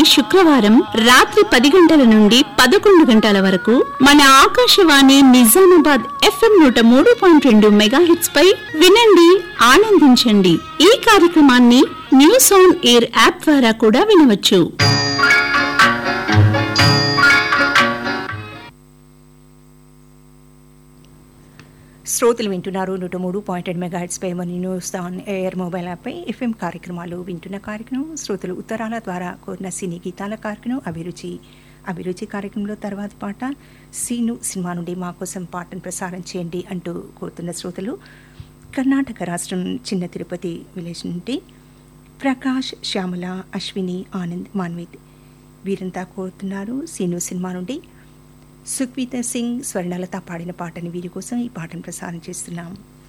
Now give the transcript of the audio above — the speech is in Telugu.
శుక్రవారం రాత్రి పది గంటల నుండి పదకొండు గంటల వరకు మన ఆకాశవాణి నిజామాబాద్ ఎఫ్ఎం నూట మూడు పాయింట్ రెండు మెగాహెట్స్ పై వినండి ఆనందించండి ఈ కార్యక్రమాన్ని న్యూస్ ఆన్ ఎయిర్ యాప్ ద్వారా కూడా వినవచ్చు శ్రోతలు వింటున్నారు నూట మూడు పాయింట్ ఎయిట్ మెగాహెట్స్ పై మన న్యూస్ ఆన్ ఎయిర్ మొబైల్ యాప్పై ఎఫ్ఎం కార్యక్రమాలు వింటున్న కార్యక్రమం శ్రోతలు ఉత్తరాల ద్వారా కోరిన సినీ గీతాల కార్యక్రమం అభిరుచి అభిరుచి కార్యక్రమంలో తర్వాతి పాట సీను సినిమా నుండి మా కోసం పాటను ప్రసారం చేయండి అంటూ కోరుతున్న శ్రోతలు కర్ణాటక రాష్ట్రం చిన్న తిరుపతి విలేజ్ నుండి ప్రకాష్ శ్యామల అశ్విని ఆనంద్ మాన్విత్ వీరంతా కోరుతున్నారు సీను సినిమా నుండి సుఖ్వీతర్ సింగ్ స్వర్ణలత పాడిన పాటని వీరి కోసం ఈ పాటను ప్రసారం చేస్తున్నాం